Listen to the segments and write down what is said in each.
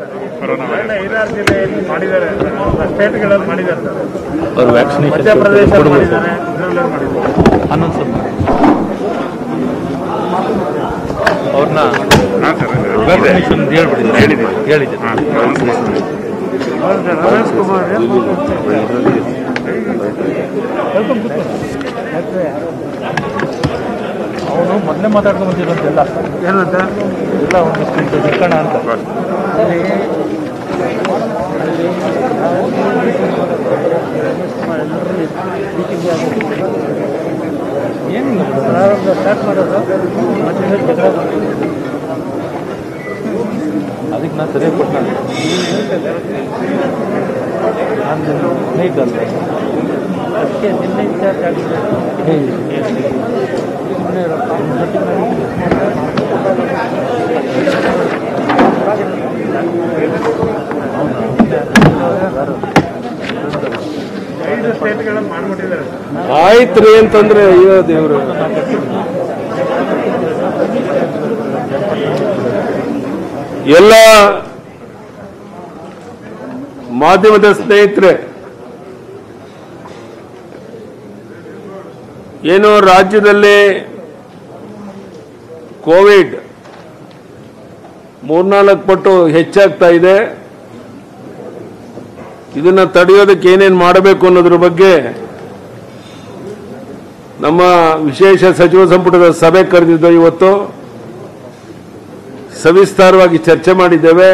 ಐದಾರು ಜಿಲ್ಲೆಯಲ್ಲಿ ಮಾಡಿದ್ದಾರೆ ಸ್ಟೇಟ್ಗಳಲ್ಲಿ ಮಾಡಿದ್ದಾರೆ ಸರ್ ಅವ್ರು ವ್ಯಾಕ್ಸಿನೇಷನ್ ಮಧ್ಯಪ್ರದೇಶ ಕೊಡಬೇಕು ಮಾಡಿದ್ದಾರೆ ಇದರಲ್ಲೇ ಮಾಡಿದ್ದಾರೆ ಹನ್ನೊಂದು ಸಲ ಅವ್ರನ್ನ ವ್ಯಾಕ್ಸಿನೇಷನ್ ಹೇಳ್ಬಿಟ್ಟಿದ್ದಾರೆ ಹೇಳಿದ್ದೀನಿ ಹೇಳಿದ್ದೀನಿ ಹೌದು ಸರ್ ರಮೇಶ್ ಕುಮಾರ್ ಅವನು ಮೊದಲೇ ಮಾತಾಡ್ಕೊಂಡು ಬಂದಿರೋಂತೆಲ್ಲ ಏನಂತ ಎಲ್ಲ ಒಂದಿಷ್ಟು ಸಿಕ್ಕಣ ಅಂತ ಏನಿಲ್ಲ ಪ್ರಾರಂಭ ಸ್ಟಾರ್ಟ್ ಮಾಡೋದು ಮತ್ತೆ ಜಗಳ ಅದಕ್ಕೆ ನಾನು ಸರಿಯಾಗಿ ಕೊಟ್ಟು ನಾನು ಸ್ನೇಹಿತ ಅಲ್ಲ ಅದಕ್ಕೆ ನಿನ್ನೆ ಚಾರ್ಜ್ ಆಗಿದೆ ಸುಮ್ಮನೆ ಐದು ಸ್ಟೇಟ್ಗಳಲ್ಲಿ ಮಾಡ್ಬಿಟ್ಟಿದ್ದಾರೆ ಸರ್ ಆಯ್ತ್ರಿ ಅಂತಂದ್ರೆ ಅಯ್ಯೋ ದೇವ್ರು ಎಲ್ಲ ಮಾಧ್ಯಮದ ಸ್ನೇಹಿತರೆ ಏನು ರಾಜ್ಯದಲ್ಲಿ ಕೋವಿಡ್ ಮೂರ್ನಾಲ್ಕು ಪಟ್ಟು ಹೆಚ್ಚಾಗ್ತಾ ಇದೆ ಇದನ್ನ ತಡೆಯೋದಕ್ಕೆ ಏನೇನು ಮಾಡಬೇಕು ಅನ್ನೋದ್ರ ಬಗ್ಗೆ ನಮ್ಮ ವಿಶೇಷ ಸಚಿವ ಸಂಪುಟದ ಸಭೆ ಕರೆದಿದ್ದು ಇವತ್ತು ಸವಿಸ್ತಾರವಾಗಿ ಚರ್ಚೆ ಮಾಡಿದ್ದೇವೆ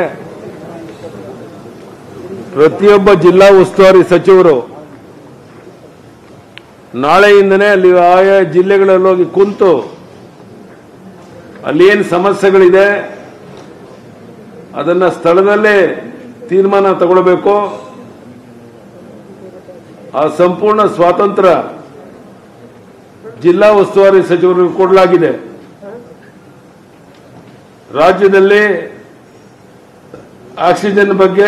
ಪ್ರತಿಯೊಬ್ಬ ಜಿಲ್ಲಾ ಉಸ್ತುವಾರಿ ಸಚಿವರು ನಾಳೆಯಿಂದನೇ ಅಲ್ಲಿ ಆಯಾ ಜಿಲ್ಲೆಗಳಲ್ಲಿ ಹೋಗಿ ಕುಂತು ಅಲ್ಲಿ ಏನು ಸಮಸ್ಯೆಗಳಿದೆ ಅದನ್ನ ಸ್ಥಳದಲ್ಲೇ ತೀರ್ಮಾನ ತಗೊಳ್ಬೇಕು ಆ ಸಂಪೂರ್ಣ ಸ್ವಾತಂತ್ರ್ಯ ಜಿಲ್ಲಾ ಉಸ್ತುವಾರಿ ಸಚಿವರಿಗೆ ಕೊಡಲಾಗಿದೆ ರಾಜ್ಯದಲ್ಲಿ ಆಕ್ಸಿಜನ್ ಬಗ್ಗೆ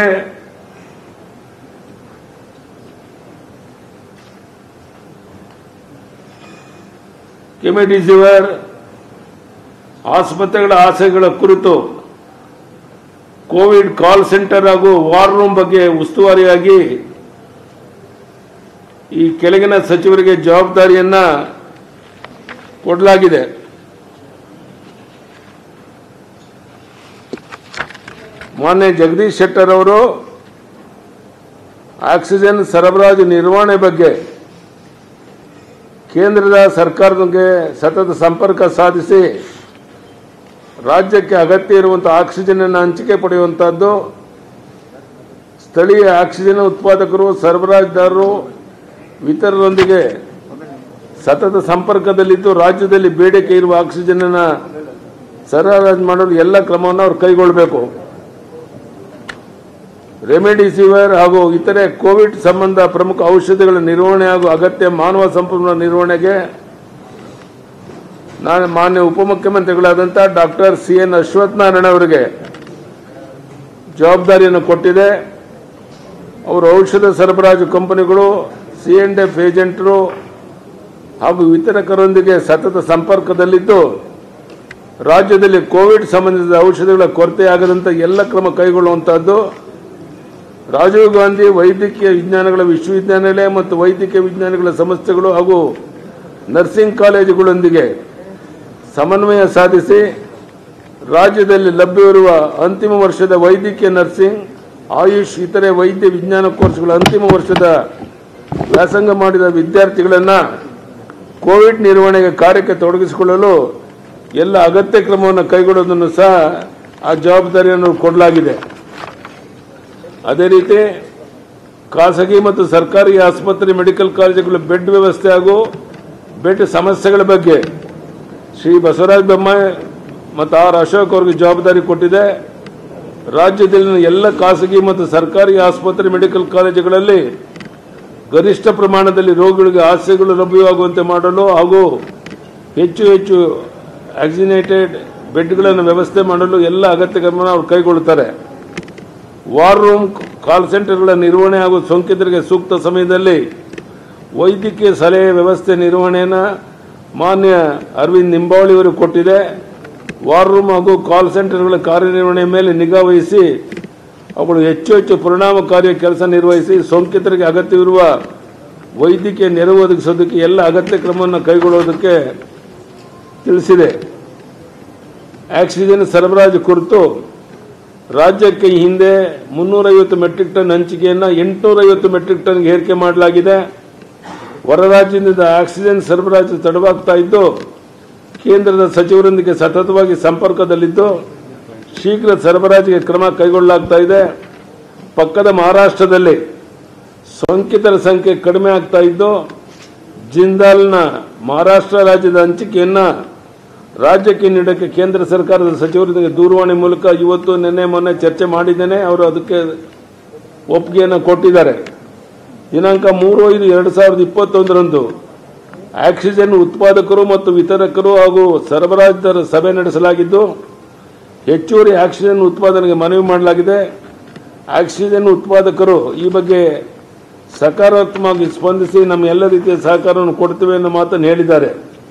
ಕೆಮಿಡಿಸಿವರ್ ಆಸ್ಪತ್ರೆಗಳ ಆಸೆಗಳ ಕುರಿತು ಕೋವಿಡ್ ಕಾಲ್ ಸೆಂಟರ್ ಹಾಗೂ ವಾರ್ ರೂಮ್ ಬಗ್ಗೆ ಉಸ್ತುವಾರಿಯಾಗಿ ಈ ಕೆಳಗಿನ ಸಚಿವರಿಗೆ ಜವಾಬ್ದಾರಿಯನ್ನ ಕೊಡಲಾಗಿದೆ ಮಾನ್ಯ ಜಗದೀಶ್ ಶೆಟ್ಟರ್ ಅವರು ಆಕ್ಸಿಜನ್ ಸರಬರಾಜು ನಿರ್ವಹಣೆ ಬಗ್ಗೆ ಕೇಂದ್ರದ ಸರ್ಕಾರದೊಂದಿಗೆ ಸತತ ಸಂಪರ್ಕ ಸಾಧಿಸಿ ರಾಜ್ಯಕ್ಕೆ ಅಗತ್ಯ ಇರುವಂತಹ ಆಕ್ಸಿಜನ್ ಅನ್ನು ಹಂಚಿಕೆ ಪಡೆಯುವಂತಹದ್ದು ಸ್ಥಳೀಯ ಆಕ್ಸಿಜನ್ ಉತ್ಪಾದಕರು ಸರಬರಾಜುದಾರರು ಇತರರೊಂದಿಗೆ ಸತತ ಸಂಪರ್ಕದಲ್ಲಿದ್ದು ರಾಜ್ಯದಲ್ಲಿ ಬೇಡಿಕೆ ಇರುವ ಆಕ್ಸಿಜನ್ ಅನ್ನ ಸರಬರಾಜು ಮಾಡಲು ಎಲ್ಲ ಕ್ರಮವನ್ನು ಅವರು ಕೈಗೊಳ್ಳಬೇಕು ರೆಮಿಡಿಸಿವಿರ್ ಹಾಗೂ ಇತರೆ ಕೋವಿಡ್ ಸಂಬಂಧ ಪ್ರಮುಖ ಔಷಧಿಗಳ ನಿರ್ವಹಣೆ ಹಾಗೂ ಅಗತ್ಯ ಮಾನವ ಸಂಪನ್ಮೂಲ ನಿರ್ವಹಣೆಗೆ ನಾನು ಮಾನ್ಯ ಉಪಮುಖ್ಯಮಂತ್ರಿಗಳಾದಂಥ ಡಾಕ್ಟರ್ ಸಿ ಎನ್ ಅಶ್ವತ್ಥನಾರಾಯಣ ಅವರಿಗೆ ಜವಾಬ್ದಾರಿಯನ್ನು ಕೊಟ್ಟಿದೆ ಅವರು ಔಷಧ ಸರಬರಾಜು ಕಂಪನಿಗಳು ಸಿ ಎಂಡ್ ಎಫ್ ಏಜೆಂಟರು ಹಾಗೂ ವಿತರಕರೊಂದಿಗೆ ಸತತ ಸಂಪರ್ಕದಲ್ಲಿದ್ದು ರಾಜ್ಯದಲ್ಲಿ ಕೋವಿಡ್ ಸಂಬಂಧಿಸಿದ ಔಷಧಿಗಳ ಕೊರತೆಯಾಗದಂತೆ ಎಲ್ಲ ಕ್ರಮ ಕೈಗೊಳ್ಳುವಂತಹದ್ದು ರಾಜೀವ್ ಗಾಂಧಿ ವೈದ್ಯಕೀಯ ವಿಜ್ಞಾನಗಳ ವಿಶ್ವವಿದ್ಯಾನಿಲಯ ಮತ್ತು ವೈದ್ಯಕೀಯ ವಿಜ್ಞಾನಗಳ ಸಂಸ್ಥೆಗಳು ಹಾಗೂ ನರ್ಸಿಂಗ್ ಕಾಲೇಜುಗಳೊಂದಿಗೆ ಸಮನ್ವಯ ಸಾಧಿಸಿ ರಾಜ್ಯದಲ್ಲಿ ಲಭ್ಯವಿರುವ ಅಂತಿಮ ವರ್ಷದ ವೈದ್ಯಕೀಯ ನರ್ಸಿಂಗ್ ಆಯುಷ್ ಇತರೆ ವೈದ್ಯ ವಿಜ್ಞಾನ ಕೋರ್ಸ್ಗಳ ಅಂತಿಮ ವರ್ಷದ ವ್ಯಾಸಂಗ ಮಾಡಿದ ವಿದ್ಯಾರ್ಥಿಗಳನ್ನು ಕೋವಿಡ್ ನಿರ್ವಹಣೆಗೆ ಕಾರ್ಯಕ್ಕೆ ತೊಡಗಿಸಿಕೊಳ್ಳಲು ಎಲ್ಲ ಅಗತ್ಯ ಕ್ರಮವನ್ನು ಕೈಗೊಳ್ಳುವುದನ್ನು ಸಹ ಆ ಜವಾಬ್ದಾರಿಯನ್ನು ಕೊಡಲಾಗಿದೆ ಅದೇ ರೀತಿ ಖಾಸಗಿ ಮತ್ತು ಸರ್ಕಾರಿ ಆಸ್ಪತ್ರೆ ಮೆಡಿಕಲ್ ಕಾಲೇಜುಗಳ ಬೆಡ್ ವ್ಯವಸ್ಥೆ ಹಾಗೂ ಬೆಡ್ ಸಮಸ್ಯೆಗಳ ಬಗ್ಗೆ ಶ್ರೀ ಬಸವರಾಜ ಬೊಮ್ಮಾಯಿ ಮತ್ತು ಆರ್ ಅಶೋಕ್ ಅವರಿಗೆ ಜವಾಬ್ದಾರಿ ಕೊಟ್ಟಿದೆ ರಾಜ್ಯದಲ್ಲಿನ ಎಲ್ಲ ಖಾಸಗಿ ಮತ್ತು ಸರ್ಕಾರಿ ಆಸ್ಪತ್ರೆ ಮೆಡಿಕಲ್ ಕಾಲೇಜುಗಳಲ್ಲಿ ಗರಿಷ್ಠ ಪ್ರಮಾಣದಲ್ಲಿ ರೋಗಿಗಳಿಗೆ ಆಸೆಗಳು ಲಭ್ಯವಾಗುವಂತೆ ಮಾಡಲು ಹಾಗೂ ಹೆಚ್ಚು ಹೆಚ್ಚು ಆಕ್ಸಿನೇಟೆಡ್ ಬೆಡ್ಗಳನ್ನು ವ್ಯವಸ್ಥೆ ಮಾಡಲು ಎಲ್ಲ ಅಗತ್ಯ ಕ್ರಮವನ್ನು ಅವರು ಕೈಗೊಳ್ಳುತ್ತಾರೆ ವಾರ್ ರೂಮ್ ಕಾಲ್ ಸೆಂಟರ್ಗಳ ನಿರ್ವಹಣೆ ಹಾಗೂ ಸೋಂಕಿತರಿಗೆ ಸೂಕ್ತ ಸಮಯದಲ್ಲಿ ವೈದ್ಯಕೀಯ ಸಲಹೆ ವ್ಯವಸ್ಥೆ ನಿರ್ವಹಣೆಯನ್ನು ಮಾನ್ಯ ಅರವಿಂದ್ ನಿಂಬಾವಳಿ ಅವರು ಕೊಟ್ಟಿದೆ ವಾರ್ ರೂಮ್ ಹಾಗೂ ಕಾಲ್ ಸೆಂಟರ್ಗಳ ಕಾರ್ಯನಿರ್ವಹಣೆ ಮೇಲೆ ನಿಗಾ ವಹಿಸಿ ಅವುಗಳು ಹೆಚ್ಚು ಹೆಚ್ಚು ಪರಿಣಾಮಕಾರಿ ಕೆಲಸ ನಿರ್ವಹಿಸಿ ಸೋಂಕಿತರಿಗೆ ಅಗತ್ಯವಿರುವ ವೈದ್ಯಕೀಯ ನೆರವು ಒದಗಿಸೋದಕ್ಕೆ ಎಲ್ಲ ಅಗತ್ಯ ಕ್ರಮವನ್ನು ಕೈಗೊಳ್ಳುವುದಕ್ಕೆ ತಿಳಿಸಿದೆ ಆಕ್ಸಿಜನ್ ಸರಬರಾಜು ಕುರಿತು ರಾಜ್ಯಕ್ಕೆ ಈ ಹಿಂದೆ ಮುನ್ನೂರೈವತ್ತು ಮೆಟ್ರಿಕ್ ಟನ್ ಹಂಚಿಕೆಯನ್ನು ಎಂಟುನೂರೈವತ್ತು ಮೆಟ್ರಿಕ್ ಟನ್ಗೆ ಏರಿಕೆ ಮಾಡಲಾಗಿದೆ ಹೊರ ರಾಜ್ಯದಿಂದ ಆಕ್ಸಿಜನ್ ಸರಬರಾಜು ತಡವಾಗ್ತಾ ಇದ್ದು ಕೇಂದ್ರದ ಸಚಿವರೊಂದಿಗೆ ಸತತವಾಗಿ ಸಂಪರ್ಕದಲ್ಲಿದ್ದು ಶೀಘ್ರ ಸರಬರಾಜಿಗೆ ಕ್ರಮ ಕೈಗೊಳ್ಳಲಾಗ್ತಾ ಇದೆ ಪಕ್ಕದ ಮಹಾರಾಷ್ಟ್ರದಲ್ಲಿ ಸೋಂಕಿತರ ಸಂಖ್ಯೆ ಕಡಿಮೆ ಆಗ್ತಾ ಇದ್ದು ಜಿಂದಾಲ್ನ ಮಹಾರಾಷ್ಟ್ರ ರಾಜ್ಯದ ಹಂಚಿಕೆಯನ್ನ ರಾಜ್ಯಕ್ಕೆ ನೀಡಕ್ಕೆ ಕೇಂದ್ರ ಸರ್ಕಾರದ ಸಚಿವರೊಂದಿಗೆ ದೂರವಾಣಿ ಮೂಲಕ ಇವತ್ತು ನಿನ್ನೆ ಮೊನ್ನೆ ಚರ್ಚೆ ಮಾಡಿದ್ದೇನೆ ಅವರು ಅದಕ್ಕೆ ಒಪ್ಪಿಗೆಯನ್ನು ಕೊಟ್ಟಿದ್ದಾರೆ ದಿನಾಂಕ ಮೂರು ಐದು ಎರಡು ಸಾವಿರದ ಇಪ್ಪತ್ತೊಂದರಂದು ಆಕ್ಸಿಜನ್ ಉತ್ಪಾದಕರು ಮತ್ತು ವಿತರಕರು ಹಾಗೂ ಸರಬರಾಜುದಾರ ಸಭೆ ನಡೆಸಲಾಗಿದ್ದು ಹೆಚ್ಚುವರಿ ಆಕ್ಸಿಜನ್ ಉತ್ಪಾದನೆಗೆ ಮನವಿ ಮಾಡಲಾಗಿದೆ ಆಕ್ಸಿಜನ್ ಉತ್ಪಾದಕರು ಈ ಬಗ್ಗೆ ಸಕಾರಾತ್ಮಕವಾಗಿ ಸ್ಪಂದಿಸಿ ನಮ್ಮ ಎಲ್ಲ ರೀತಿಯ ಸಹಕಾರವನ್ನು ಕೊಡ್ತೇವೆ ಅನ್ನೋ ಮಾತನ್ನು ಹೇಳಿದ್ದಾರೆ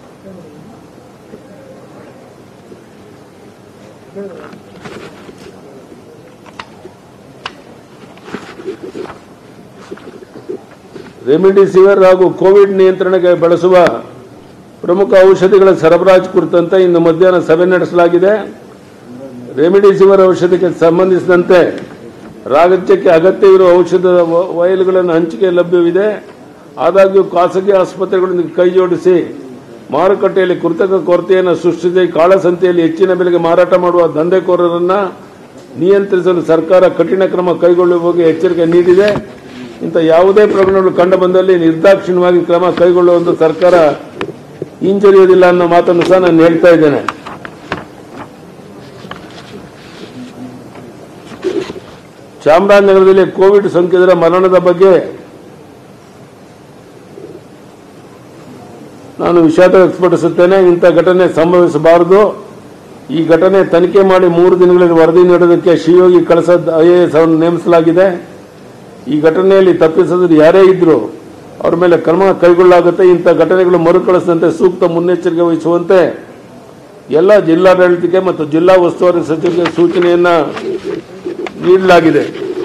ರೆಮಿಡಿಸಿವಿರ್ ಹಾಗೂ ಕೋವಿಡ್ ನಿಯಂತ್ರಣಕ್ಕೆ ಬಳಸುವ ಪ್ರಮುಖ ಔಷಧಿಗಳ ಸರಬರಾಜು ಕುರಿತಂತೆ ಇಂದು ಮಧ್ಯಾಹ್ನ ಸಭೆ ನಡೆಸಲಾಗಿದೆ ರೆಮಿಡಿಸಿವಿರ್ ಔಷಧಿಗೆ ಸಂಬಂಧಿಸಿದಂತೆ ರಾಜ್ಯಕ್ಕೆ ಅಗತ್ಯವಿರುವ ಔಷಧದ ವ- ವಯಲ್ಗಳನ್ನು ಹಂಚಿಕೆ ಲಭ್ಯವಿದೆ ಆದಾಗ್ಯೂ ಖಾಸಗಿ ಆಸ್ಪತ್ರೆಗಳೊಂದಿಗೆ ಕೈ ಜೋಡಿಸಿ ಮಾರುಕಟ್ಟೆಯಲ್ಲಿ ಕೃತಕ ಕೊರತೆಯನ್ನು ಸೃಷ್ಟಿಸಿ ಕಾಳಸಂತೆಯಲ್ಲಿ ಹೆಚ್ಚಿನ ಬೆಲೆಗೆ ಮಾರಾಟ ಮಾಡುವ ದಂಧೆಕೋರರನ್ನ ನಿಯಂತ್ರಿಸಲು ಸರ್ಕಾರ ಕಠಿಣ ಕ್ರಮ ಕೈಗೊಳ್ಳುವ ಬಗ್ಗೆ ಎಚ್ಚರಿಕೆ ನೀಡಿದೆ ಇಂಥ ಯಾವುದೇ ಪ್ರಕರಣಗಳು ಕಂಡುಬಂದಲ್ಲಿ ನಿರ್ದಾಕ್ಷಿಣ್ಯವಾಗಿ ಕ್ರಮ ಕೈಗೊಳ್ಳುವಂತ ಸರ್ಕಾರ ಹಿಂಜರಿಯುವುದಿಲ್ಲ ಅನ್ನೋ ಮಾತನ್ನು ಸಹ ನಾನು ಹೇಳ್ತಾ ಇದ್ದೇನೆ ಚಾಮರಾಜನಗರದಲ್ಲಿ ಕೋವಿಡ್ ಸೋಂಕಿತರ ಮರಣದ ಬಗ್ಗೆ ನಾನು ವಿಷಾದ ವ್ಯಕ್ತಪಡಿಸುತ್ತೇನೆ ಇಂಥ ಘಟನೆ ಸಂಭವಿಸಬಾರದು ಈ ಘಟನೆ ತನಿಖೆ ಮಾಡಿ ಮೂರು ದಿನಗಳಲ್ಲಿ ವರದಿ ನೀಡೋದಕ್ಕೆ ಶಿವಯೋಗಿ ಕಳಸದ್ ಐಎಎಸ್ ಅವರನ್ನು ನೇಮಿಸಲಾಗಿದೆ ಈ ಘಟನೆಯಲ್ಲಿ ತಪ್ಪಿಸಿದ್ರು ಯಾರೇ ಇದ್ರು ಅವ್ರ ಮೇಲೆ ಕ್ರಮ ಕೈಗೊಳ್ಳಲಾಗುತ್ತೆ ಇಂಥ ಘಟನೆಗಳು ಮರುಕಳಿಸದಂತೆ ಸೂಕ್ತ ಮುನ್ನೆಚ್ಚರಿಕೆ ವಹಿಸುವಂತೆ ಎಲ್ಲ ಜಿಲ್ಲಾಡಳಿತಕ್ಕೆ ಮತ್ತು ಜಿಲ್ಲಾ ಉಸ್ತುವಾರಿ ಸಚಿವರಿಗೆ ಸೂಚನೆಯನ್ನ ನೀಡಲಾಗಿದೆ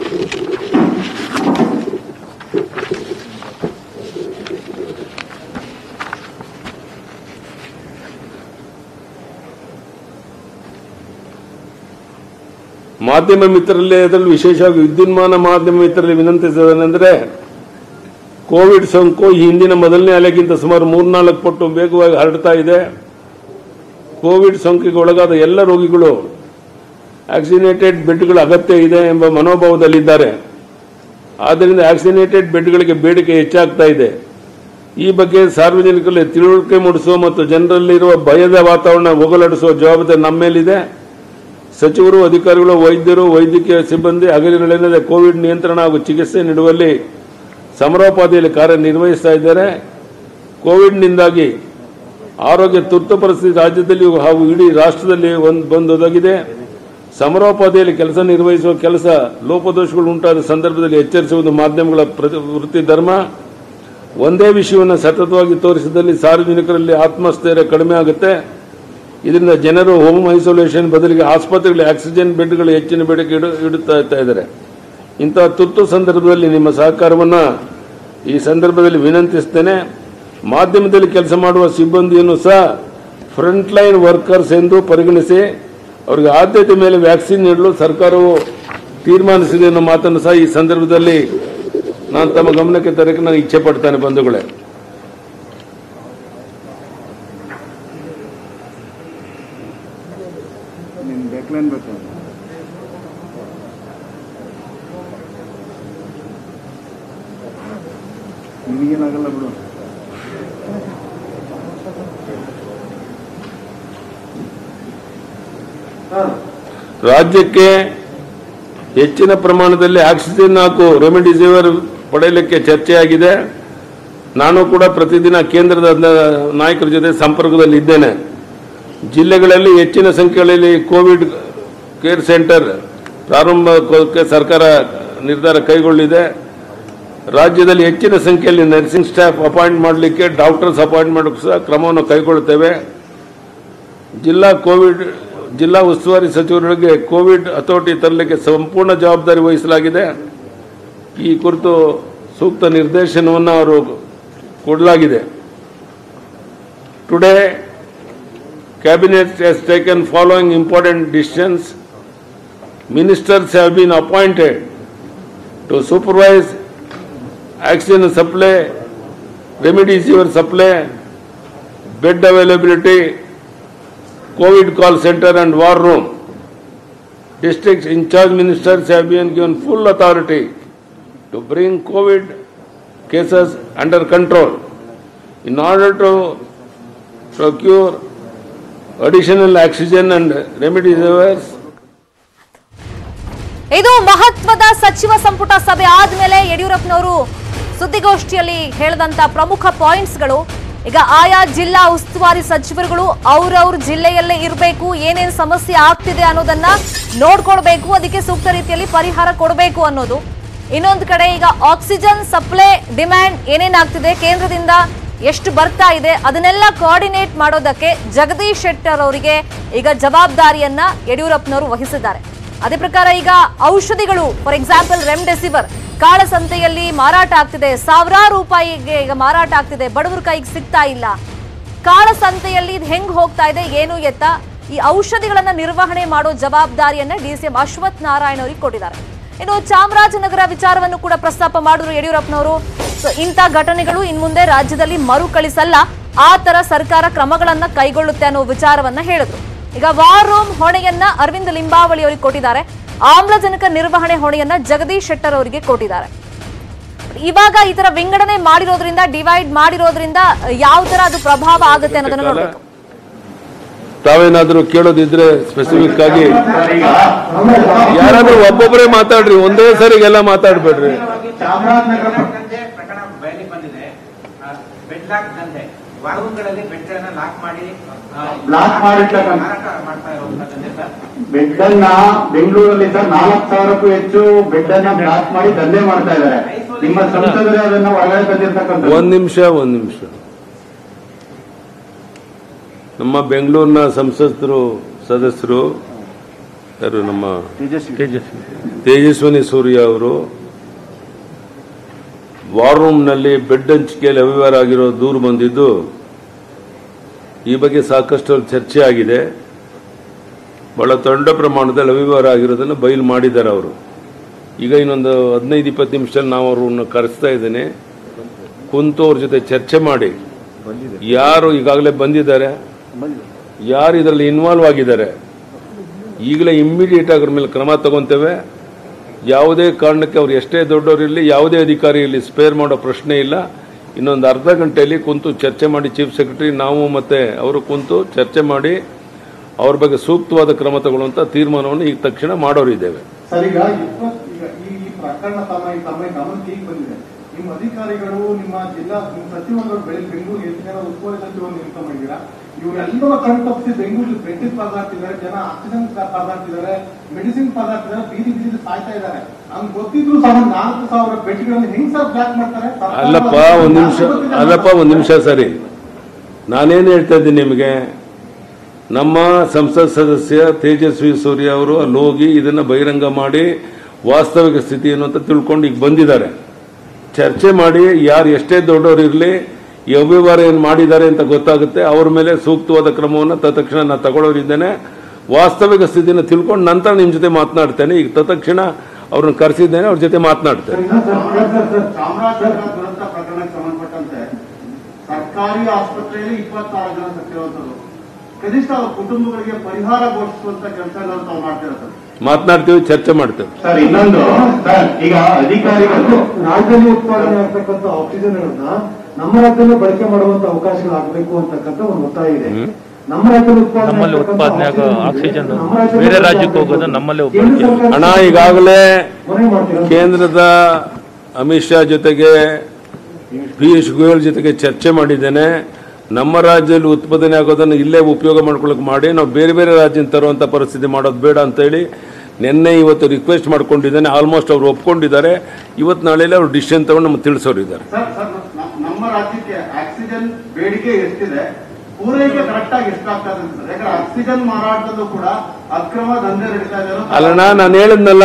ಮಾಧ್ಯಮ ಮಿತ್ರರಲ್ಲಿ ಅದರಲ್ಲಿ ವಿಶೇಷವಾಗಿ ವಿದ್ಯುನ್ಮಾನ ಮಾಧ್ಯಮ ಮಿತ್ರರಲ್ಲಿ ವಿನಂತಿಸುವುದೇನೆಂದರೆ ಕೋವಿಡ್ ಸೋಂಕು ಈ ಹಿಂದಿನ ಮೊದಲನೇ ಅಲೆಗಿಂತ ಸುಮಾರು ಮೂರ್ನಾಲ್ಕು ಪಟ್ಟು ವೇಗವಾಗಿ ಹರಡ್ತಾ ಇದೆ ಕೋವಿಡ್ ಸೋಂಕಿಗೆ ಒಳಗಾದ ಎಲ್ಲ ರೋಗಿಗಳು ಆಕ್ಸಿನೇಟೆಡ್ ಬೆಡ್ಗಳ ಅಗತ್ಯ ಇದೆ ಎಂಬ ಮನೋಭಾವದಲ್ಲಿದ್ದಾರೆ ಆದ್ದರಿಂದ ಆಕ್ಸಿನೇಟೆಡ್ ಬೆಡ್ಗಳಿಗೆ ಬೇಡಿಕೆ ಹೆಚ್ಚಾಗ್ತಾ ಇದೆ ಈ ಬಗ್ಗೆ ಸಾರ್ವಜನಿಕರಲ್ಲಿ ತಿಳುವಳಿಕೆ ಮೂಡಿಸುವ ಮತ್ತು ಜನರಲ್ಲಿರುವ ಭಯದ ವಾತಾವರಣ ಹೋಗಲಾಡಿಸುವ ಜವಾಬ್ದಾರಿ ನಮ್ಮ ಮೇಲಿದೆ ಸಚಿವರು ಅಧಿಕಾರಿಗಳು ವೈದ್ಯರು ವೈದ್ಯಕೀಯ ಸಿಬ್ಬಂದಿ ಹಗಲಿರುಳೆನ್ನದೆ ಕೋವಿಡ್ ನಿಯಂತ್ರಣ ಹಾಗೂ ಚಿಕಿತ್ಸೆ ನೀಡುವಲ್ಲಿ ಸಮರೋಪಾದಿಯಲ್ಲಿ ಕಾರ್ಯನಿರ್ವಹಿಸ್ತಾ ಇದ್ದಾರೆ ಕೋವಿಡ್ನಿಂದಾಗಿ ಆರೋಗ್ಯ ತುರ್ತು ಪರಿಸ್ಥಿತಿ ರಾಜ್ಯದಲ್ಲಿ ಹಾಗೂ ಇಡೀ ರಾಷ್ಟ್ರದಲ್ಲಿ ಒಂದು ಬಂದೊದಗಿದೆ ಸಮರೋಪಾದಿಯಲ್ಲಿ ಕೆಲಸ ನಿರ್ವಹಿಸುವ ಕೆಲಸ ಲೋಪದೋಷಗಳು ಉಂಟಾದ ಸಂದರ್ಭದಲ್ಲಿ ಎಚ್ಚರಿಸುವುದು ಮಾಧ್ಯಮಗಳ ಪ್ರತಿ- ವೃತ್ತಿ ಧರ್ಮ ಒಂದೇ ವಿಷಯವನ್ನು ಸತತವಾಗಿ ತೋರಿಸಿದಲ್ಲಿ ಸಾರ್ವಜನಿಕರಲ್ಲಿ ಆತ್ಮಸ್ಥೈರ್ಯ ಕಡಿಮೆ ಆಗುತ್ತೆ ಇದರಿಂದ ಜನರು ಹೋಮ್ ಐಸೋಲೇಷನ್ ಬದಲಿಗೆ ಆಸ್ಪತ್ರೆಗಳಲ್ಲಿ ಆಕ್ಸಿಜನ್ ಬೆಡ್ಗಳು ಹೆಚ್ಚಿನ ಬೇಡಿಕೆ ಇಡು ಇಡುತ್ತಾ ಇರ್ತಾ ಇದ್ದಾರೆ ಇಂತಹ ತುರ್ತು ಸಂದರ್ಭದಲ್ಲಿ ನಿಮ್ಮ ಸಹಕಾರವನ್ನು ಈ ಸಂದರ್ಭದಲ್ಲಿ ವಿನಂತಿಸ್ತೇನೆ ಮಾಧ್ಯಮದಲ್ಲಿ ಕೆಲಸ ಮಾಡುವ ಸಿಬ್ಬಂದಿಯನ್ನು ಸಹ ಫ್ರಂಟ್ ಲೈನ್ ವರ್ಕರ್ಸ್ ಎಂದು ಪರಿಗಣಿಸಿ ಅವರಿಗೆ ಆದ್ಯತೆ ಮೇಲೆ ವ್ಯಾಕ್ಸಿನ್ ನೀಡಲು ಸರ್ಕಾರವು ತೀರ್ಮಾನಿಸಿದೆ ಅನ್ನೋ ಮಾತನ್ನು ಸಹ ಈ ಸಂದರ್ಭದಲ್ಲಿ ನಾನು ತಮ್ಮ ಗಮನಕ್ಕೆ ತರಕ್ಕೆ ನಾನು ಇಚ್ಛೆ ಪಡ್ತೇನೆ ಬಂಧುಗಳೇ ನಿನ್ ಡೆಕ್ಲೈನ್ ಬೇಕು ನಿನಗೇನಾಗಲ್ಲ ಬಿಡು ರಾಜ್ಯಕ್ಕೆ ಹೆಚ್ಚಿನ ಪ್ರಮಾಣದಲ್ಲಿ ಆಕ್ಸಿಜನ್ ಹಾಗೂ ರೆಮಿಡಿಸಿವಿರ್ ಪಡೆಯಲಿಕ್ಕೆ ಚರ್ಚೆಯಾಗಿದೆ ನಾನು ಕೂಡ ಪ್ರತಿದಿನ ಕೇಂದ್ರದ ನಾಯಕರ ಜೊತೆ ಸಂಪರ್ಕದಲ್ಲಿ ಇದ್ದೇನೆ ಜಿಲ್ಲೆಗಳಲ್ಲಿ ಹೆಚ್ಚಿನ ಸಂಖ್ಯೆಯಲ್ಲಿ ಕೋವಿಡ್ ಕೇರ್ ಸೆಂಟರ್ ಪ್ರಾರಂಭಕ್ಕೆ ಸರ್ಕಾರ ನಿರ್ಧಾರ ಕೈಗೊಳ್ಳಿದೆ ರಾಜ್ಯದಲ್ಲಿ ಹೆಚ್ಚಿನ ಸಂಖ್ಯೆಯಲ್ಲಿ ನರ್ಸಿಂಗ್ ಸ್ಟಾಫ್ ಅಪಾಯಿಂಟ್ ಮಾಡಲಿಕ್ಕೆ ಡಾಕ್ಟರ್ಸ್ ಅಪಾಯಿಂಟ್ ಮಾಡೋಕ್ಕೆ ಸಹ ಕ್ರಮವನ್ನು ಕೈಗೊಳ್ಳುತ್ತೇವೆ ಜಿಲ್ಲಾ ಕೋವಿಡ್ ಜಿಲ್ಲಾ ಉಸ್ತುವಾರಿ ಸಚಿವರಿಗೆ ಕೋವಿಡ್ ಹತೋಟಿ ತರಲಿಕ್ಕೆ ಸಂಪೂರ್ಣ ಜವಾಬ್ದಾರಿ ವಹಿಸಲಾಗಿದೆ ಈ ಕುರಿತು ಸೂಕ್ತ ನಿರ್ದೇಶನವನ್ನು ಅವರು ಕೊಡಲಾಗಿದೆ today cabinet has taken following important decisions ministers have been appointed to supervise oxygen supply remdesivir supply bed availability, COVID call center and war room. District in charge ministers have been given full authority to bring COVID cases under control. In order to procure additional oxygen and remdesivir, ಇದು ಮಹತ್ವದ ಸಚಿವ ಸಂಪುಟ ಸಭೆ ಆದ್ಮೇಲೆ ಯಡಿಯೂರಪ್ಪನವರು ಸುದ್ದಿಗೋಷ್ಠಿಯಲ್ಲಿ ಹೇಳಿದಂತ ಪ್ರಮುಖ ಪಾಯಿಂಟ್ಸ್ಗಳು ಈಗ ಆಯಾ ಜಿಲ್ಲಾ ಉಸ್ತುವಾರಿ ಸಚಿವರುಗಳು ಅವ್ರವ್ರ ಜಿಲ್ಲೆಯಲ್ಲೇ ಇರಬೇಕು ಏನೇನ್ ಸಮಸ್ಯೆ ಆಗ್ತಿದೆ ಅನ್ನೋದನ್ನ ನೋಡ್ಕೊಳ್ಬೇಕು ಅದಕ್ಕೆ ಸೂಕ್ತ ರೀತಿಯಲ್ಲಿ ಪರಿಹಾರ ಕೊಡಬೇಕು ಅನ್ನೋದು ಇನ್ನೊಂದು ಕಡೆ ಈಗ ಆಕ್ಸಿಜನ್ ಸಪ್ಲೈ ಡಿಮ್ಯಾಂಡ್ ಏನೇನಾಗ್ತಿದೆ ಕೇಂದ್ರದಿಂದ ಎಷ್ಟು ಬರ್ತಾ ಇದೆ ಅದನ್ನೆಲ್ಲ ಕೋಆರ್ಡಿನೇಟ್ ಮಾಡೋದಕ್ಕೆ ಜಗದೀಶ್ ಶೆಟ್ಟರ್ ಅವರಿಗೆ ಈಗ ಜವಾಬ್ದಾರಿಯನ್ನ ಯಡಿಯೂರಪ್ಪನವರು ವಹಿಸಿದ್ದಾರೆ ಅದೇ ಪ್ರಕಾರ ಈಗ ಔಷಧಿಗಳು ಫಾರ್ ಎಕ್ಸಾಂಪಲ್ ರೆಮ್ಡೆಸಿವಿರ್ ಕಾಳಸಂತೆಯಲ್ಲಿ ಮಾರಾಟ ಆಗ್ತಿದೆ ಸಾವಿರಾರು ರೂಪಾಯಿಗೆ ಈಗ ಮಾರಾಟ ಆಗ್ತಿದೆ ಬಡವರ ಕೈಗೆ ಸಿಗ್ತಾ ಇಲ್ಲ ಕಾಳಸಂತೆಯಲ್ಲಿ ಇದು ಹೆಂಗ್ ಹೋಗ್ತಾ ಇದೆ ಏನು ಎತ್ತ ಈ ಔಷಧಿಗಳನ್ನ ನಿರ್ವಹಣೆ ಮಾಡೋ ಜವಾಬ್ದಾರಿಯನ್ನ D C M Ashwath Narayan ಅವರಿಗೆ ಕೊಟ್ಟಿದ್ದಾರೆ ಇನ್ನು ಚಾಮರಾಜನಗರ ವಿಚಾರವನ್ನು ಕೂಡ ಪ್ರಸ್ತಾಪ ಮಾಡಿದ್ರು ಯಡಿಯೂರಪ್ಪನವರು ಸೊ ಇಂಥ ಘಟನೆಗಳು ಇನ್ ಮುಂದೆ ರಾಜ್ಯದಲ್ಲಿ ಮರುಕಳಿಸಲ್ಲ ಆ ತರ ಸರ್ಕಾರ ಕ್ರಮಗಳನ್ನ ಕೈಗೊಳ್ಳುತ್ತೆ ಅನ್ನೋ ವಿಚಾರವನ್ನ ಹೇಳಿದ್ರು ಈಗ ವಾರ್ ರೂಮ್ ಹೊಣೆಯನ್ನ ಅರವಿಂದ್ ಲಿಂಬಾವಳಿ ಅವರಿಗೆ ಕೊಟ್ಟಿದ್ದಾರೆ ಆಮ್ಲಜನಕ ನಿರ್ವಹಣೆ ಹೊಣೆಯನ್ನ ಜಗದೀಶ್ ಶೆಟ್ಟರ್ ಅವರಿಗೆ ಕೊಟ್ಟಿದ್ದಾರೆ ಇವಾಗ ಈ ತರ ವಿಂಗಡಣೆ ಮಾಡಿರೋದ್ರಿಂದ ಡಿವೈಡ್ ಮಾಡಿರೋದ್ರಿಂದ ಯಾವ ತರ ಅದು ಪ್ರಭಾವ ಆಗುತ್ತೆ ಅನ್ನೋದನ್ನ ನೋಡ್ಬೇಕು ತಾವೇನಾದರೂ ಕೇಳೋದಿದ್ರೆ ಸ್ಪೆಸಿಫಿಕ್ ಆಗಿ ಯಾರಾದ್ರೂ ಒಬ್ಬೊಬ್ಬರೇ ಮಾತಾಡ್ರಿ ಒಂದೇ ಸರಿಗೆಲ್ಲ ಮಾತಾಡ್ಬೇಡ್ರಿ ಚಾಮರಾಜನಗರ ಪ್ರಕರಣಕ್ಕೆ ಪ್ರಕರಣ ಬಯಲಿಗೆ ಬಂದಿದೆ ಆ, ಬೆಡ್ ಲಾಕ್ ದಂಧೆ ವಾರಗಳಲ್ಲಿ ಬೆಡ್ ಅನ್ನ ಲಾಕ್ ಮಾಡಿ ಆ, ಲಾಕ್ ಮಾಡಿರ್ತಕ್ಕಂಥ- ಮಾರಾಟ ಮಾಡ್ತಾ ಇರುವಂತದ್ದಂತೆ ಸರ್ ಬೆಡ್ ಅನ್ನ ಬೆಂಗಳೂರಲ್ಲಿ ಸರ್ ನಾಲ್ಕು ಸಾವಿರಕ್ಕೂ ಹೆಚ್ಚು ಬೆಡ್ ಅನ್ನ ಬ್ಲಾಕ್ ಮಾಡಿ ದಂಧೆ ಮಾಡ್ತಾ ಇದ್ದಾರೆ ನಿಮ್ಮ ಸಂಸದರೇ ಅದನ್ನ ಒಳಗಡೆ ತಂದಿರ್ತಕ್ಕಂಥ ಒಂದ್ ನಿಮಿಷ ಒಂದ್ ನಿಮಿಷ ನಮ್ಮ ಬೆಂಗಳೂರಿನ ಸಂಸದರು ಸದಸ್ಯರು ಯಾರು ನಮ್ಮ ತೇಜಸ್ವಿ ತೇಜಸ್ವಿನಿ ಸೂರ್ಯ ಅವರು ವಾರ್ ರೂಮ್ನಲ್ಲಿ ಬೆಡ್ ಹಂಚಿಕೆಯಲ್ಲಿ ಅವ್ಯವಹಾರ ಆಗಿರೋ ದೂರು ಬಂದಿದ್ದು ಈ ಬಗ್ಗೆ ಸಾಕಷ್ಟು ಚರ್ಚೆ ಆಗಿದೆ ಬಹಳ ದೊಡ್ಡ ಪ್ರಮಾಣದಲ್ಲಿ ಅವ್ಯವಹಾರ ಆಗಿರೋದನ್ನು ಬಯಲು ಮಾಡಿದ್ದಾರೆ ಅವರು ಈಗ ಇನ್ನೊಂದು ಹದಿನೈದು ಇಪ್ಪತ್ತು ನಿಮಿಷದಲ್ಲಿ ನಾವು ಅವ್ರನ್ನ ಕರೆಸ್ತಾ ಇದ್ದೇನೆ ಕುಂತು ಅವ್ರ ಜೊತೆ ಚರ್ಚೆ ಮಾಡಿ ಯಾರು ಈಗಾಗಲೇ ಬಂದಿದ್ದಾರೆ ಯಾರು ಇದರಲ್ಲಿ ಇನ್ವಾಲ್ವ್ ಆಗಿದ್ದಾರೆ ಈಗಲೇ ಇಮ್ಮಿಡಿಯೇಟ್ ಆಗಿ ಅವ್ರ ಮೇಲೆ ಕ್ರಮ ತಗೊಂತೇವೆ ಯಾವುದೇ ಕಾರಣಕ್ಕೆ ಅವ್ರು ಎಷ್ಟೇ ದೊಡ್ಡವರಿರಲಿ ಯಾವುದೇ ಅಧಿಕಾರಿ ಇಲ್ಲಿ ಸ್ಪೇರ್ ಮಾಡೋ ಪ್ರಶ್ನೆ ಇಲ್ಲ ಇನ್ನೊಂದು ಅರ್ಧ ಗಂಟೆಯಲ್ಲಿ ಕುಂತು ಚರ್ಚೆ ಮಾಡಿ ಚೀಫ್ ಸೆಕ್ರೆಟರಿ ನಾವು ಮತ್ತೆ ಅವರು ಕುಂತು ಚರ್ಚೆ ಮಾಡಿ ಅವ್ರ ಬಗ್ಗೆ ಸೂಕ್ತವಾದ ಕ್ರಮ ತಗೊಳ್ಳುವಂತ ತೀರ್ಮಾನವನ್ನು ಈಗ ತಕ್ಷಣ ಮಾಡೋರಿದ್ದೇವೆ ಸರ್ ಈಗ ಇಪ್ಪತ್ ಈಗ ಈ ಈ ಪ್ರಕರಣ ತಮ್ಮ ತಮ್ಮ ಗಮನಕ್ಕೆ ಈಗ ಬಂದಿದೆ ನಿಮ್ಮ ಅಧಿಕಾರಿಗಳು ನಿಮ್ಮ ಜಿಲ್ಲಾ ನಿಮ್ಮ ಸಚಿವರುಗಳು ಬೆಳೆ ಬೆಂಗಳೂರು ಎಷ್ಟು ಜನ ಉಸ್ತುವಾರಿ ಸಚಿವರು ನೇಮಕ ಮಾಡಿದ್ದೀರಾ ಇವರೆಲ್ಲರ ಕಣ್ ತಪ್ಪಿಸಿ ಬೆಂಗಳೂರಲ್ಲಿ ಬೆಡ್ಡಿನ ಪರದಾಡ್ತಿದ್ದಾರೆ ಜನ ಆಕ್ಸಿಜನ್ ಪರದಾಡ್ತಿದ್ದಾರೆ ಮೆಡಿಸಿನ್ ಪರದಾಡ್ತಿದ್ದಾರೆ ಬೀದಿ ಬೀದಿ ಸಾಯ್ತಾ ಇದ್ದಾರೆ ಹಂಗ್ ಗೊತ್ತಿದ್ರು ಸಹ ನಾಲ್ಕು ಸಾವಿರ ಬೆಡ್ಗಳನ್ನು ಹೆಂಗ್ ಸರ್ ಬ್ಲಾಕ್ ಮಾಡ್ತಾರೆ ಸರ್ಕಾರ- ಅಲ್ಲಪ್ಪ ಒಂದ್ ನಿಮಿಷ ಅಲ್ಲಪ್ಪ ಒಂದ್ ನಿಮಿಷ ಸರಿ ನಾನೇನು ಹೇಳ್ತಾ ಇದ್ದೀನಿ ನಿಮಗೆ ನಮ್ಮ ಸಂಸತ್ ಸದಸ್ಯ ತೇಜಸ್ವಿ ಸೂರ್ಯ ಅವರು ಅಲ್ಲಿ ಹೋಗಿ ಇದನ್ನ ಬಹಿರಂಗ ಮಾಡಿ ವಾಸ್ತವಿಕ ಸ್ಥಿತಿ ಏನು ಅಂತ ತಿಳ್ಕೊಂಡು ಈಗ ಬಂದಿದ್ದಾರೆ ಚರ್ಚೆ ಮಾಡಿ ಯಾರು ಎಷ್ಟೇ ದೊಡ್ಡವರು ಇರಲಿ ಈ ಅವ್ಯವಹಾರ ಏನು ಮಾಡಿದ್ದಾರೆ ಅಂತ ಗೊತ್ತಾಗುತ್ತೆ ಅವ್ರ ಮೇಲೆ ಸೂಕ್ತವಾದ ಕ್ರಮವನ್ನು ತತ್ಕ್ಷಣ ನಾನು ತಗೊಳ್ಳೋರಿದ್ದೇನೆ ವಾಸ್ತವಿಕ ಸ್ಥಿತಿನ ತಿಳ್ಕೊಂಡು ನಂತರ ನಿಮ್ಮ ಜೊತೆ ಮಾತನಾಡ್ತೇನೆ ಈಗ ತತ್ಕ್ಷಣ ಅವ್ರನ್ನ ಕರೆಸಿದ್ದೇನೆ ಅವ್ರ ಜೊತೆ ಮಾತನಾಡ್ತೇನೆ ಚಾಮರಾಜನಗರ ದುರಂತ ಪ್ರಕರಣಕ್ಕೆ ಸಂಬಂಧಪಟ್ಟಂತೆ ಸರ್ಕಾರಿ ಆಸ್ಪತ್ರೆಯಲ್ಲಿ ಇಪ್ಪತ್ತಾರು ಜನ ಸತ್ತಿರುವಂತದ್ದು ಕನಿಷ್ಠ ಅವ್ರ ಕುಟುಂಬಗಳಿಗೆ ಪರಿಹಾರ ಘೋಷಿಸುವಂತ ಕೆಲಸಗಳನ್ನು ತಾವು ಮಾಡ್ತಿರೋದು ಮಾತನಾಡ್ತೀವಿ ಚರ್ಚೆ ಮಾಡ್ತೇವೆ ಸರ್ ಇನ್ನೊಂದು ಸರ್ ಈಗ ಅಧಿಕಾರಿಗಳು ರಾಜ್ಯದಲ್ಲಿ ಉತ್ಪಾದನೆ ಆಗ್ತಕ್ಕಂಥ ಆಕ್ಸಿಜನ್ಗಳನ್ನ ನಮ್ಮ ರಾಜ್ಯದಲ್ಲೇ ಬಳಕೆ ಮಾಡುವಂತ ಅವಕಾಶಗಳಾಗಬೇಕು ಅಂತಕ್ಕಂಥ ಒಂದು ಒತ್ತಾಯ ಇದೆ ನಮ್ಮ ರಾಜ್ಯದಲ್ಲಿ ಉತ್ಪಾದನೆ ನಮ್ಮಲ್ಲಿ ಆಗ್ತಕ್ಕಂಥ ಉತ್ಪಾದನೆ ಆಗೋ ಆಕ್ಸಿಜನ್ ಆಕ್ಸಿಜನ್ ನಮ್ಮ ರಾಜ್ಯದಲ್ಲಿ ಬೇರೆ ರಾಜ್ಯಕ್ಕೆ ಹೋಗೋದು ನಮ್ಮಲ್ಲೇ ಕೇಂದ್ರ ಒಬ್ಬರಿಗೆ ಸರ್ಕಾರ ಹಣ ಈಗಾಗಲೇ ಮನವಿ ಮಾಡ್ತೀರಾ ಕೇಂದ್ರದ ಅಮಿತ್ ಶಾ ಜೊತೆಗೆ ಪಿಯೂಷ್ ಗೋಯಲ್ ಜೊತೆಗೆ ಚರ್ಚೆ ಮಾಡಿದ್ದೇನೆ ನಮ್ಮ ರಾಜ್ಯದಲ್ಲಿ ಉತ್ಪಾದನೆ ಆಗೋದನ್ನು ಇಲ್ಲೇ ಉಪಯೋಗ ಮಾಡ್ಕೊಳ್ಳೋಕೆ ಮಾಡಿ ನಾವು ಬೇರೆ ಬೇರೆ ರಾಜ್ಯದಿಂದ ತರುವಂಥ ಪರಿಸ್ಥಿತಿ ಮಾಡೋದು ಬೇಡ ಅಂತೇಳಿ ನಿನ್ನೆ ಇವತ್ತು ರಿಕ್ವೆಸ್ಟ್ ಮಾಡ್ಕೊಂಡಿದ್ದೇನೆ ಆಲ್ಮೋಸ್ಟ್ ಅವ್ರು ಒಪ್ಕೊಂಡಿದ್ದಾರೆ ಇವತ್ತು ನಾಳೆಯಲ್ಲಿ ಅವ್ರು ಡಿಸಿಷನ್ ತಗೊಂಡು ನಮ್ಗೆ ತಿಳಿಸೋರಿದ್ದಾರೆ ಸರ್ ಸರ್ ನ- ನಮ್ಮ ರಾಜ್ಯಕ್ಕೆ ಆಕ್ಸಿಜನ್ ಬೇಡಿಕೆ ಎಷ್ಟಿದೆ ಪೂರೈಕೆ ಕರೆಕ್ಟ್ ಆಗಿ ಎಷ್ಟಾಗ್ತಾ ಇದೆ ಸರ್ ಯಾಕಂದ್ರೆ ಆಕ್ಸಿಜನ್ ಮಾರಾಟದಲ್ಲೂ ಕೂಡ ಅಕ್ರಮ ದಂಧೆ ನಡೀತಾ ಇದೆ ಅನ್ನೋ- ಅಲ್ಲಣ್ಣ ನಾನು ಹೇಳಿದ್ನಲ್ಲ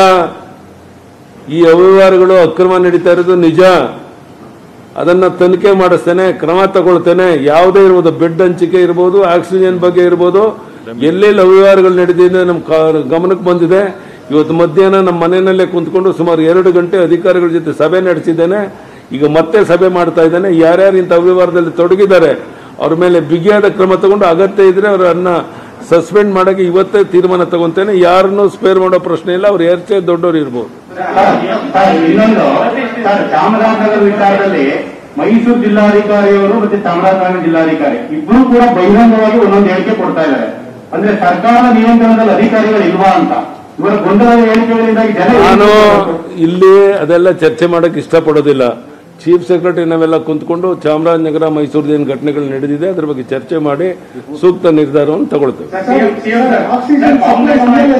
ಈ ಅವ್ಯವಹಾರಗಳು ಅಕ್ರಮ ನಡೀತಾ ಇರೋದು ನಿಜ ಅದನ್ನ ತನಿಖೆ ಮಾಡಿಸ್ತೇನೆ ಕ್ರಮ ತಗೊಳ್ತೇನೆ ಯಾವುದೇ ಇರ್ಬೋದು ಬೆಡ್ ಹಂಚಿಕೆ ಇರ್ಬೋದು ಆಕ್ಸಿಜನ್ ಬಗ್ಗೆ ಇರ್ಬೋದು ಎಲ್ಲೆಲ್ಲಿ ಅವ್ಯವಹಾರಗಳು ನಡೆದಿದೆ ನಮ್ಮ ಕ- ಗಮನಕ್ಕೆ ಬಂದಿದೆ ಇವತ್ತು ಮಧ್ಯಾಹ್ನ ನಮ್ಮ ಮನೆಯಲ್ಲೇ ಕುಂತ್ಕೊಂಡು ಸುಮಾರು ಎರಡು ಗಂಟೆ ಅಧಿಕಾರಿಗಳ ಜೊತೆ ಸಭೆ ನಡೆಸಿದ್ದೇನೆ ಈಗ ಮತ್ತೆ ಸಭೆ ಮಾಡ್ತಾ ಇದ್ದೇನೆ ಯಾರ್ಯಾರು ಇಂಥ ಅವ್ಯವಹಾರದಲ್ಲಿ ತೊಡಗಿದ್ದಾರೆ ಅವ್ರ ಮೇಲೆ ಬಿಗಿಯಾದ ಕ್ರಮ ತಗೊಂಡು ಅಗತ್ಯ ಇದ್ರೆ ಅವರನ್ನ ಸಸ್ಪೆಂಡ್ ಮಾಡಕ್ಕೆ ಇವತ್ತೇ ತೀರ್ಮಾನ ತಗೊಂತೇನೆ ಯಾರನ್ನೂ ಸ್ಪೇರ್ ಮಾಡೋ ಪ್ರಶ್ನೆ ಇಲ್ಲ ಅವ್ರು ಎಷ್ಟೇ ದೊಡ್ಡವರು ಇರ್ಬೋದು ಸರ್, ಇನ್ನೊಂದು ಸರ್ ಚಾಮರಾಜನಗರ ವಿಚಾರದಲ್ಲಿ ಮೈಸೂರು ಜಿಲ್ಲಾಧಿಕಾರಿಯವರು ಮತ್ತೆ ಚಾಮರಾಜನಗರ ಜಿಲ್ಲಾಧಿಕಾರಿ ಇಬ್ರು ಕೂಡ ಬಹಿರಂಗವಾಗಿ ಒಂದೊಂದು ಹೇಳಿಕೆ ಕೊಡ್ತಾ ಇದ್ದಾರೆ ಅಂದ್ರೆ ಸರ್ಕಾರದ ನಿಯಂತ್ರಣದಲ್ಲಿ ಅಧಿಕಾರಿಗಳು ಇಲ್ವಾ ಅಂತ ಇವರ ಗೊಂದಲದ ಹೇಳಿಕೆಗಳಿಂದಾಗಿ ಜನ ನಾನು ಇಲ್ಲಿ ಅದೆಲ್ಲ ಚರ್ಚೆ ಮಾಡಕ್ಕೆ ಇಷ್ಟಪಡೋದಿಲ್ಲ ಚೀಫ್ ಸೆಕ್ರೆಟರಿ ನಾವೆಲ್ಲ ಕುಂತ್ಕೊಂಡು ಚಾಮರಾಜನಗರ ಮೈಸೂರು ಏನು ಘಟನೆಗಳು ನಡೆದಿದೆ ಅದ್ರ ಬಗ್ಗೆ ಚರ್ಚೆ ಮಾಡಿ ಸೂಕ್ತ ನಿರ್ಧಾರವನ್ನು ತಗೊಳ್ತೇವೆ oxygen supply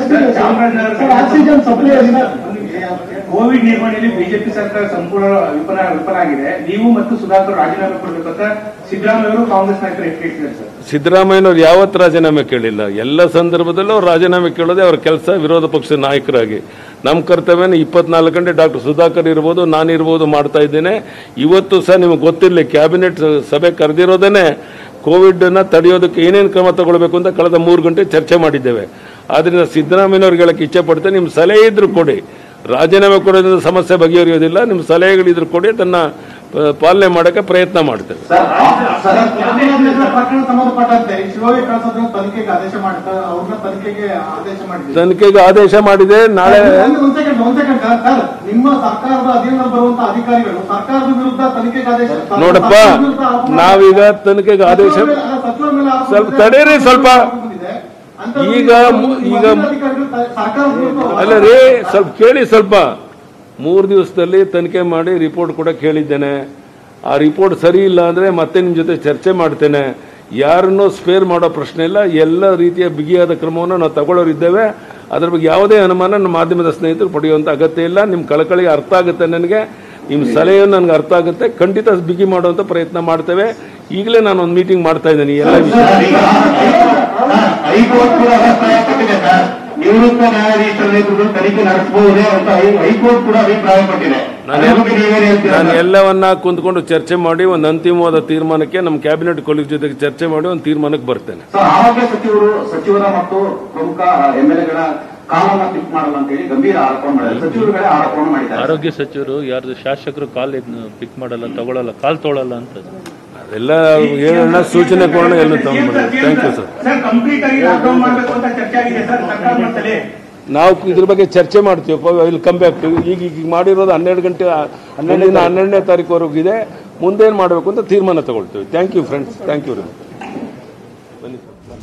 sir oxygen supply COVID ನಿರ್ವಹಣೆಯಲ್ಲಿ ಬಿಜೆಪಿ ಸರ್ಕಾರ ಸಂಪೂರ್ಣ ವಿಫಲ ವಿಫಲ ಆಗಿದೆ ನೀವು ಮತ್ತು ಸುಧಾಕರ್ ರಾಜೀನಾಮೆ ಕೊಡಬೇಕಂತ ಸಿದ್ದರಾಮಯ್ಯ ಅವರು ಕಾಂಗ್ರೆಸ್ ನಾಯಕರು ಎಷ್ಟು ಹೇಳ್ತಿದ್ದಾರೆ ಸರ್ ಸಿದ್ದರಾಮಯ್ಯನವ್ರು ಯಾವತ್ತು ರಾಜೀನಾಮೆ ಕೇಳಿಲ್ಲ ಎಲ್ಲ ಸಂದರ್ಭದಲ್ಲೂ ಅವ್ರು ರಾಜೀನಾಮೆ ಕೇಳೋದೇ ಅವ್ರ ಕೆಲಸ ವಿರೋಧ ಪಕ್ಷದ ನಾಯಕರಾಗಿ ನಮ್ಮ ಕರ್ತವ್ಯನ ಇಪ್ಪತ್ನಾಲ್ಕು ಗಂಟೆ ಡಾಕ್ಟರ್ ಸುಧಾಕರ್ ಇರ್ಬೋದು ನಾನಿರ್ಬೋದು ಮಾಡ್ತಾ ಇದ್ದೇನೆ ಇವತ್ತು ಸಹ ನಿಮಗೆ ಗೊತ್ತಿರಲಿ ಕ್ಯಾಬಿನೆಟ್ ಸಭೆ ಕರೆದಿರೋದೇನೆ ಕೋವಿಡ್ನ ತಡೆಯೋದಕ್ಕೆ ಏನೇನು ಕ್ರಮ ತಗೊಳ್ಬೇಕು ಅಂತ ಕಳೆದ ಮೂರು ಗಂಟೆ ಚರ್ಚೆ ಮಾಡಿದ್ದೇವೆ ಆದ್ರಿಂದ ಸಿದ್ದರಾಮಯ್ಯನವ್ರಿಗೆ ಹೇಳಕ್ಕೆ ಇಚ್ಛೆ ಪಡ್ತೇನೆ ನಿಮ್ಮ ಸಲಹೆ ಇದ್ರು ಕೊಡಿ ರಾಜೀನಾಮೆ ಕೊಡೋದ್ರಿಂದ ಸಮಸ್ಯೆ ಬಗೆಹರಿಯೋದಿಲ್ಲ ನಿಮ್ಮ ಸಲಹೆಗಳಿದ್ರು ಕೊಡಿ ಅದನ್ನ ಆ, ಪಾಲನೆ ಮಾಡೋಕ್ಕೆ ಪ್ರಯತ್ನ ಮಾಡ್ತೇವೆ ಸರ್ ಸರ್ ಚಾಮರಾಜನಗರ ಪ್ರಕರಣ ಸಂಬಂಧಪಟ್ಟಂತೆ ಶಿವವಿ ಕಳಿಸೋದ್ರ ತನಿಖೆಗೆ ಆದೇಶ ಮಾಡ್ತಾರೆ ಅವ್ರನ್ನ ತನಿಖೆಗೆ ಆದೇಶ ಮಾಡಿದೆ ತನಿಖೆಗೆ ಆದೇಶ ಮಾಡಿದೆ ನಾಳೆ ಒಂದ್ ಸೆಕೆಂಡ್ ಒಂದ್ ಸೆಕೆಂಡ್ ಸರ್ ನಿಮ್ಮ ಸರ್ಕಾರದ ಅಧೀನದಲ್ಲಿ ಬರುವಂತ ಅಧಿಕಾರಿಗಳು ಸರ್ಕಾರದ ವಿರುದ್ಧ ತನಿಖೆಗೆ ಆದೇಶ ನೋಡಪ್ಪ ಸರ್ಕಾರದ ವಿರುದ್ಧ ಆರೋಪ ಮಾಡ್ತಾರೆ. ನಾವೀಗ ತನಿಖೆಗೆ ಆದೇಶ ಸಚಿವರ ಮೇಲೆ- ಅಲ್ಲ, ಸಚಿವರ ಮೇಲೆ ಆರೋಪ ಸ್ವಲ್ಪ ಬಂದಿದೆ. ತಡೀರಿ ಸ್ವಲ್ಪ. ಬಂದಿದೆ. ಅಂಥದ್ದು ಈಗ ಮು- ನಿಮ್ಮ ಈಗ- ಅಧಿಕಾರಿಗಳು ತ- ಸರ್ಕಾರದ ವಿರುದ್ಧ ಅಲ್ಲ ರೀ ಸ್ವಲ್ಪ ಕೇಳಿ ಸ್ವಲ್ಪ ಮೂರು ದಿವಸದಲ್ಲಿ ತನಿಖೆ ಮಾಡಿ ರಿಪೋರ್ಟ್ ಕೂಡ ಕೇಳಿದ್ದೇನೆ ಆ ರಿಪೋರ್ಟ್ ಸರಿ ಇಲ್ಲ ಅಂದ್ರೆ ಮತ್ತೆ ನಿಮ್ಮ ಜೊತೆ ಚರ್ಚೆ ಮಾಡ್ತೇನೆ ಯಾರನ್ನೂ ಸ್ಪೇರ್ ಮಾಡೋ ಪ್ರಶ್ನೆ ಇಲ್ಲ ಎಲ್ಲ ರೀತಿಯ ಬಿಗಿಯಾದ ಕ್ರಮವನ್ನು ನಾವು ತಗೊಳ್ಳೋರಿದ್ದೇವೆ ಅದ್ರ ಬಗ್ಗೆ ಯಾವುದೇ ಅನುಮಾನ ನಮ್ಮ ಮಾಧ್ಯಮದ ಸ್ನೇಹಿತರು ಪಡೆಯುವಂತ ಅಗತ್ಯ ಇಲ್ಲ ನಿಮ್ಮ ಕಳಕಳಿಗೆ ಅರ್ಥ ಆಗುತ್ತೆ ನನಗೆ ನಿಮ್ಮ ಸಲಹೆಯು ನನಗೆ ಅರ್ಥ ಆಗುತ್ತೆ ಖಂಡಿತ ಬಿಗಿ ಮಾಡುವಂತ ಪ್ರಯತ್ನ ಮಾಡ್ತೇವೆ ಈಗಲೇ ನಾನು ಒಂದು ಮೀಟಿಂಗ್ ಮಾಡ್ತಾ ಇದ್ದೀನಿ ಎಲ್ಲ ವಿಷಯ ಸರ್, ಈಗ ಹೈಕೋರ್ಟ್ ಕೂಡ ಅಭಿಪ್ರಾಯ ಪಟ್ಟಿದೆ ಸರ್ ನಿವೃತ್ತ ನ್ಯಾಯಾಧೀಶರ ನೇತೃತ್ವದಲ್ಲಿ ತನಿಖೆ ನಡೆಸಬಹುದೇ ಅಂತ ಹೈ- ಹೈಕೋರ್ಟ್ ಕೂಡ ಅಭಿಪ್ರಾಯ ಪಟ್ಟಿದೆ ಅದ್ರ ಬಗ್ಗೆ ನೀವೇನ್ ಹೇಳ್ತೀರಾ ನಾನು ಸರ್? ಎಲ್ಲವನ್ನ ಕುಂತ್ಕೊಂಡು ಚರ್ಚೆ ಮಾಡಿ ಒಂದು ಅಂತಿಮವಾದ ತೀರ್ಮಾನಕ್ಕೆ ನಮ್ಮ ಕ್ಯಾಬಿನೆಟ್ ಕೊಲೀಗ್ ಜೊತೆಗೆ ಚರ್ಚೆ ಮಾಡಿ ಒಂದು ತೀರ್ಮಾನಕ್ಕೆ ಬರ್ತೇನೆ ಸರ್ ಆರೋಗ್ಯ ಸಚಿವರು ಸಚಿವರ ಮತ್ತು ಪ್ರಮುಖ ಎಂಎಲ್ಎಗಳ ಕಾಲನ್ನ ಫಿಕ್ ಮಾಡಲ್ಲ ಅಂತ ಹೇಳಿ ಗಂಭೀರ ಆರೋಪ ಮಾಡಿದ್ದಾರೆ ಸಚಿವರುಗಳೇ ಆರೋಪವನ್ನು ಮಾಡಿದ್ದಾರೆ ಆರೋಗ್ಯ ಸಚಿವರು ಯಾರ್ದು ಶಾಸಕರು ಕಾಲ್ ಪಿಕ್ ಮಾಡಲ್ಲ ತಗೊಳಲ್ಲ ಕಾಲ್ ತೊಗೊಳಲ್ಲ ಅಂತ ಅದೆಲ್ಲ ಹೇಳೋಣ ಸೂಚನೆ ಕೊಡೋಣ ಎಲ್ಲ ತಗೊಂಡ್ಬಿಡಿ thank you sir sir complete ಆಗಿ ಲಾಕ್ಡೌನ್ ಮಾಡಬೇಕು ಅಂತ ಚರ್ಚೆ ಆಗಿದೆ ಸರ್ ಸರ್ಕಾರ ಮಟ್ಟದಲ್ಲಿ ನಾವು ಇದ್ರ ಬಗ್ಗೆ ಚರ್ಚೆ ಮಾಡ್ತೀವಪ್ಪ ಇಲ್ಲಿ ಕಮ್ ಬ್ಯಾಕ್ ಈಗ ಈಗ ಮಾಡಿರೋದು ಹನ್ನೆರಡು ಗಂಟೆ ಹನ್ನೆರಡರಿಂದ ಹನ್ನೆರಡನೇ ತಾರೀಕುವರೆಗೂ ಇದೆ ಮುಂದೇನು ಮಾಡಬೇಕು ಅಂತ ತೀರ್ಮಾನ ತಗೊಳ್ತೀವಿ thank you friends thank you ಬನ್ನಿ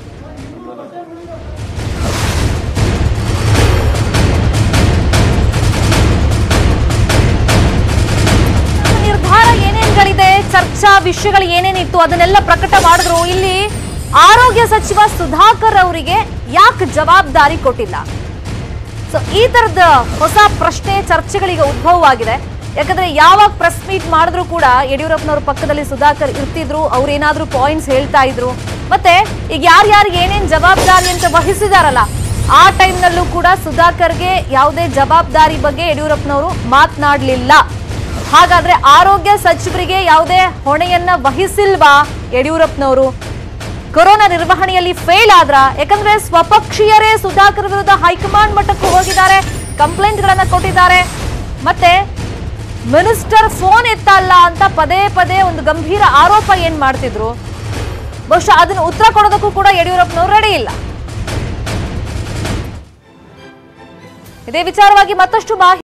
ನಿರ್ಧಾರ ಏನೇನ್ಗಳಿದೆ ಚರ್ಚಾ ವಿಷಯಗಳು ಏನೇನಿತ್ತು ಅದನ್ನೆಲ್ಲ ಪ್ರಕಟ ಮಾಡಿದ್ರು ಇಲ್ಲಿ ಆರೋಗ್ಯ ಸಚಿವ ಸುಧಾಕರ್ ಅವರಿಗೆ ಯಾಕೆ ಜವಾಬ್ದಾರಿ ಕೊಟ್ಟಿಲ್ಲ ಸೊ ಈ ತರದ ಹೊಸ ಪ್ರಶ್ನೆ ಚರ್ಚೆಗಳಿಗೆ ಉದ್ಭವವಾಗಿದೆ ಯಾಕಂದ್ರೆ ಯಾವಾಗ ಪ್ರೆಸ್ ಮೀಟ್ ಮಾಡಿದ್ರು ಕೂಡ ಯಡಿಯೂರಪ್ಪನವ್ರ ಪಕ್ಕದಲ್ಲಿ ಸುಧಾಕರ್ ಇರ್ತಿದ್ರು ಅವ್ರೇನಾದ್ರೂ ಪಾಯಿಂಟ್ಸ್ ಹೇಳ್ತಾ ಇದ್ರು ಮತ್ತೆ ಈಗ ಯಾರ್ಯಾರಿಗೆ ಏನೇನ್ ಜವಾಬ್ದಾರಿ ಅಂತ ವಹಿಸಿದಾರಲ್ಲ ಆ ಟೈಮ್ನಲ್ಲೂ ಕೂಡ ಸುಧಾಕರ್ಗೆ ಯಾವುದೇ ಜವಾಬ್ದಾರಿ ಬಗ್ಗೆ ಯಡಿಯೂರಪ್ಪನವರು ಮಾತನಾಡ್ಲಿಲ್ಲ ಹಾಗಾದ್ರೆ ಆರೋಗ್ಯ ಸಚಿವರಿಗೆ ಯಾವುದೇ ಹೊಣೆಯನ್ನ ವಹಿಸಿಲ್ವಾ ಯಡಿಯೂರಪ್ಪನವರು ಕೊರೋನಾ ನಿರ್ವಹಣೆಯಲ್ಲಿ ಫೇಲ್ ಆದ್ರ ಯಾಕಂದ್ರೆ ಸ್ವಪಕ್ಷೀಯರೇ ಸುಧಾಕರ್ ವಿರುದ್ಧ ಹೈಕಮಾಂಡ್ ಮಟ್ಟಕ್ಕೂ ಹೋಗಿದ್ದಾರೆ ಕಂಪ್ಲೇಂಟ್ ಗಳನ್ನ ಕೊಟ್ಟಿದ್ದಾರೆ ಮತ್ತೆ ಮಿನಿಸ್ಟರ್ ಫೋನ್ ಎತ್ತಲ್ಲ ಅಂತ ಪದೇ ಪದೇ ಒಂದು ಗಂಭೀರ ಆರೋಪ ಏನ್ ಮಾಡ್ತಿದ್ರು ಬಹುಶಃ ಅದನ್ನ ಉತ್ತರ ಕೊಡೋದಕ್ಕೂ ಕೂಡ ಯಡಿಯೂರಪ್ಪನವರು ರೆಡಿ ಇಲ್ಲ ಇದೇ ವಿಚಾರವಾಗಿ ಮತ್ತಷ್ಟು ಮಾಹಿತಿ